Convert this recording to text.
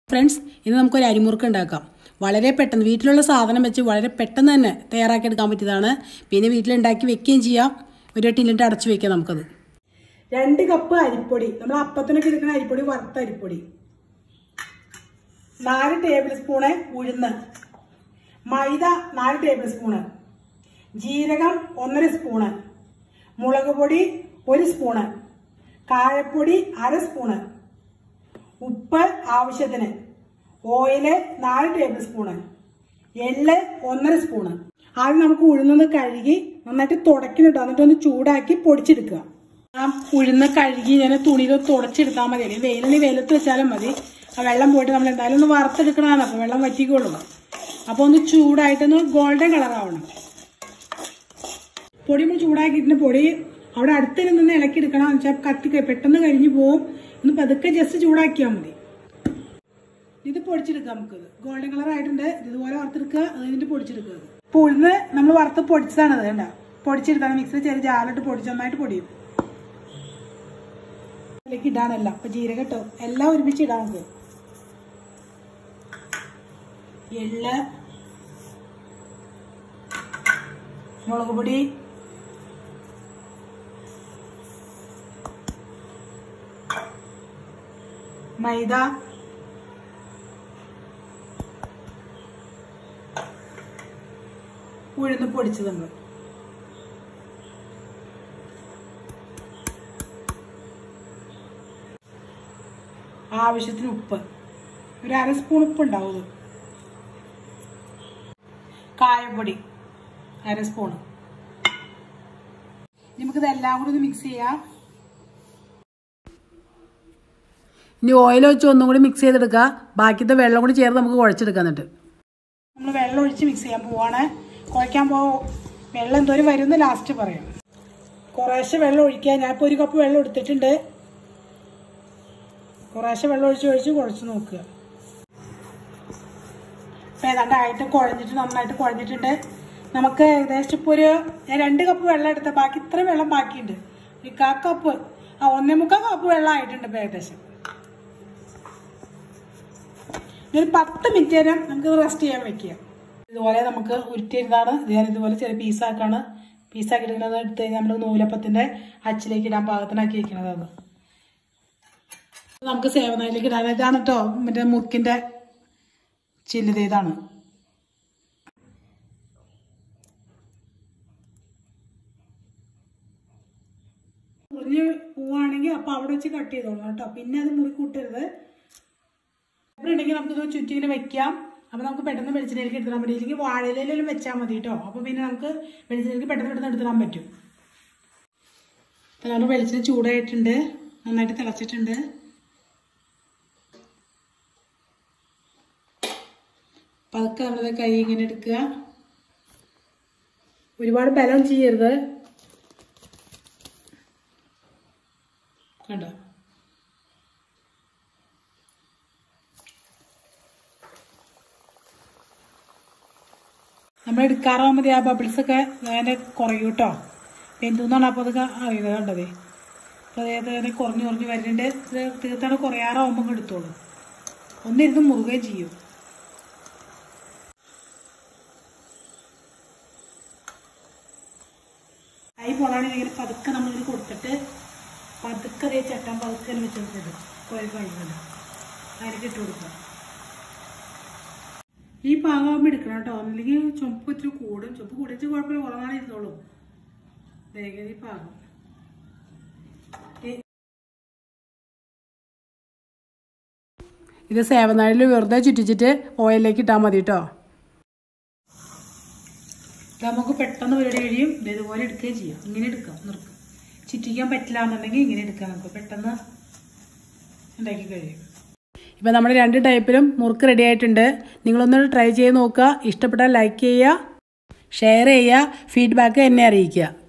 Friends ഇന്ന് നമുക്കൊരു അരിമുറുക്ക് ഉണ്ടാക്കാം വളരെ പെട്ടെന്ന് വീട്ടിലുള്ള സാധനം വെച്ച് വളരെ പെട്ടെന്ന് തന്നെ തയ്യാറാക്കി എടുക്കാൻ പറ്റിയതാണ് പിന്നെ വീട്ടിലുണ്ടാക്കി വെക്കുകയും ചെയ്യാം ഒരു ടിന്നിട്ട് അടച്ചു വെക്കാം നമുക്കത് രണ്ട് കപ്പ് അരിപ്പൊടി നമ്മൾ അപ്പത്തിനൊക്കെ എടുക്കുന്ന അരിപ്പൊടി വറുത്ത അരിപ്പൊടി നാല് ടേബിൾ സ്പൂണ് ഉഴുന്ന് മൈദ നാല് ടേബിൾ സ്പൂണ് ജീരകം ഒന്നര സ്പൂണ് മുളക് പൊടി ഒരു സ്പൂണ് കായപ്പൊടി അര സ്പൂണ് ഉപ്പ് ആവശ്യത്തിന് ഓയില് നാല് ടേബിൾ സ്പൂണ് എള്ള് ഒന്നര സ്പൂണ് ആദ്യം നമുക്ക് ഉഴുന്നത് കഴുകി നന്നായിട്ട് തുടക്കിനിട്ടോ എന്നിട്ട് ഒന്ന് ചൂടാക്കി പൊടിച്ചെടുക്കുക ആ ഉഴുന്ന് കഴുകി ഞാൻ തുണിയിൽ തുടച്ചെടുത്താൽ മതി അല്ലെങ്കിൽ വെയിലിന് വെയിലത്ത് വെച്ചാലും മതി ആ വെള്ളം പോയിട്ട് നമ്മൾ എന്തായാലും ഒന്ന് വറുത്തെടുക്കണതാണ് അപ്പോൾ വെള്ളം വറ്റിക്കോളും അപ്പോൾ ഒന്ന് ചൂടായിട്ടൊന്ന് ഗോൾഡൻ കളർ ആവണം പൊടി നമ്മൾ ചൂടാക്കിയിട്ടുണ്ട് പൊടി അവിടെ അടുത്ത് നിന്ന് ഇളക്കി എടുക്കണം എന്ന് വെച്ചാൽ കത്തി പെട്ടെന്ന് കഴിഞ്ഞു പോവും ഒന്ന് പതുക്കെ ജസ്റ്റ് ചൂടാക്കിയാൽ മതി ഇത് പൊടിച്ചെടുക്കാം നമുക്ക് ഗോൾഡൻ കളർ ആയിട്ടുണ്ട് ഇതുപോലെ വറുത്തെടുക്കുക അത് കഴിഞ്ഞിട്ട് പൊടിച്ചെടുക്കുക ഇപ്പോൾ ഉഴുന്ന് നമ്മൾ വറുത്ത് പൊടിച്ചതാണ് അത് കണ്ട പൊടിച്ചെടുത്താണ് മിക്സിയിൽ ചെറിയ ജാലിട്ട് പൊടിച്ച് നന്നായിട്ട് പൊടിയും അതിലേക്ക് ഇടാനല്ല അപ്പൊ ജീരകം ഇട്ടോ എല്ലാം ഒരുമിച്ച് ഇടാം നമുക്ക് എള്ള് മുളക് പൊടി മൈദ ഉഴുന്ന് പൊടിച്ചത് നമ്മൾ ആവശ്യത്തിന് ഉപ്പ് ഒരു അര സ്പൂൺ ഉപ്പ് ഉണ്ടാവും ഇത്. കായപ്പൊടി അര സ്പൂണ് നമുക്കിതെല്ലാം കൂടി ഒന്ന് മിക്സ് ചെയ്യാം ഇനി ഓയിൽ വെച്ച് ഒന്നും കൂടി മിക്സ് ചെയ്തെടുക്കുക ബാക്കിത്തെ വെള്ളം കൂടി ചേർത്ത് നമുക്ക് കുഴച്ചെടുക്കാം എന്നിട്ട് നമ്മൾ വെള്ളം ഒഴിച്ച് മിക്സ് ചെയ്യാൻ പോവാണ് കുഴയ്ക്കാൻ പോ വെള്ളം എന്തോരം വരുമെന്ന് ലാസ്റ്റ് പറയാം കുറേശ്ശെ വെള്ളം ഒഴിക്കുക ഞാനിപ്പോൾ ഒരു കപ്പ് വെള്ളം എടുത്തിട്ടുണ്ട് കുറേശ്ശെ വെള്ളം ഒഴിച്ച് ഒഴിച്ച് കുഴച്ച് നോക്കുക ഇപ്പം ഏതാണ്ടായിട്ട് കുഴഞ്ഞിട്ട് നന്നായിട്ട് കുഴഞ്ഞിട്ടുണ്ട് നമുക്ക് ഏകദേശം ഇപ്പോൾ ഒരു ഞാൻ രണ്ട് കപ്പ് വെള്ളം എടുത്ത ബാക്കി ഇത്ര വെള്ളം ബാക്കിയുണ്ട് ഒരു കാ കപ്പ് ആ ഒന്നേ മുക്കാൽ കപ്പ് വെള്ളം ആയിട്ടുണ്ട് ഇപ്പം ഏകദേശം ഇനി ഒരു പത്ത് മിനിറ്റ് നേരം നമുക്ക് റെസ്റ്റ് ചെയ്യാൻ വെക്കുക ഇതുപോലെ നമുക്ക് ഉരുട്ടിയിരുന്നാണ് ഇത് ഞാൻ ഇതുപോലെ ചെറിയ പീസാക്കാണ് പീസാക്കി എടുക്കുന്നത് എടുത്ത് കഴിഞ്ഞാൽ നമ്മൾ നൂലപ്പത്തിന്റെ അച്ചിലേക്ക് ഇടാൻ പാകത്തിനാക്കി വെക്കണതാണ് നമുക്ക് സേവനയിലേക്ക് ഇടാൻ ഇതാണ് കേട്ടോ മറ്റേ മുറുക്കിന്റെ ചില്ലിത് ഇതാണ് മുറിഞ്ഞ് പോവാണെങ്കിൽ അപ്പൊ അവിടെ വെച്ച് കട്ട് ചെയ്തോളാം കേട്ടോ പിന്നെ അത് മുറി കൂട്ടരുത് ഇവിടെ ഉണ്ടെങ്കിൽ നമുക്കിത് ചുറ്റിങ്ങനെ വെക്കാം അപ്പോൾ നമുക്ക് പെട്ടെന്ന് വെളിച്ചെണ്ണയിലേക്ക് എടുത്തിടാൻ പറ്റും ഇല്ലെങ്കിൽ വാഴയിലും വെച്ചാൽ മതി കേട്ടോ അപ്പോൾ പിന്നെ നമുക്ക് വെളിച്ചെണ്ണയിലേക്ക് പെട്ടെന്ന് പെട്ടെന്ന് എടുത്തിടാൻ പറ്റും അപ്പോൾ നമ്മുടെ വെളിച്ചെണ്ണ ചൂടായിട്ടുണ്ട് നന്നായിട്ട് തിളച്ചിട്ടുണ്ട് പതുക്കെ നമ്മുടെ കൈ ഇങ്ങനെ എടുക്കുക ഒരുപാട് ബലം ചെയ്യരുത് കണ്ടോ നമ്മൾ എടുക്കാറാകുമ്പോൾ മതി ആ ബബിൾസ് ഒക്കെ അതിൻ്റെ കുറയും കേട്ടോ എന്തെന്നാണ് അപ്പോൾ അതൊക്കെ അറിയുന്നത് കണ്ടത് അപ്പോൾ അതായത് അതിനെ കുറഞ്ഞു കുറഞ്ഞ് വരുന്നുണ്ട് ഇത് തീർത്താണ് കുറയാറാവുമ്പോൾ എടുത്തോളൂ ഒന്നിരുന്ന് മുറുകയും ചെയ്യും കൈ പോണാണെങ്കിൽ ഇങ്ങനെ പതുക്കെ നമ്മളിങ്ങനെ കൊടുത്തിട്ട് പതുക്കെ അതേ ചട്ടം പതുക്കെ വെച്ചിട്ടുണ്ട് കോഴി കഴിയുന്നുണ്ട് അതിലേക്ക് ഇട്ട് കൊടുക്കുക ഈ പാകമാകുമ്പോൾ എടുക്കണം കേട്ടോ അല്ലെങ്കിൽ ചുമപ്പ് ഇച്ചിരി കൂടും ചുമപ്പ് കൂടിച്ച് കുഴപ്പമില്ല കുറവാണ് ഇരുന്നോളൂ വേഗം ഈ പാകം ഈ- ഇത് സേവനാഴിൽ വെറുതെ ചുറ്റിച്ചിട്ട് ഓയിലിലേക്ക് ഇട്ടാൽ മതി കേട്ടോ ഇത് നമുക്ക് പെട്ടെന്ന് പരിപാടി കഴിയും ഇത് ഇതുപോലെ എടുക്കുകയും ചെയ്യാം ഇങ്ങനെ എടുക്കാം നിർക്കാം ചുറ്റിക്കാൻ പറ്റില്ല എന്നുണ്ടെങ്കിൽ ഇങ്ങനെ എടുക്കാം നമുക്ക് പെട്ടെന്ന് ഉണ്ടാക്കി കഴിയും ഇപ്പം നമ്മുടെ രണ്ട് ടൈപ്പിലും മുറുക്ക് റെഡി ആയിട്ടുണ്ട് നിങ്ങളൊന്ന് ട്രൈ ചെയ്ത് നോക്കുക ഇഷ്ടപ്പെട്ടാൽ ലൈക്ക് ചെയ്യുക ഷെയർ ചെയ്യുക ഫീഡ്ബാക്ക് എന്നെ അറിയിക്കുക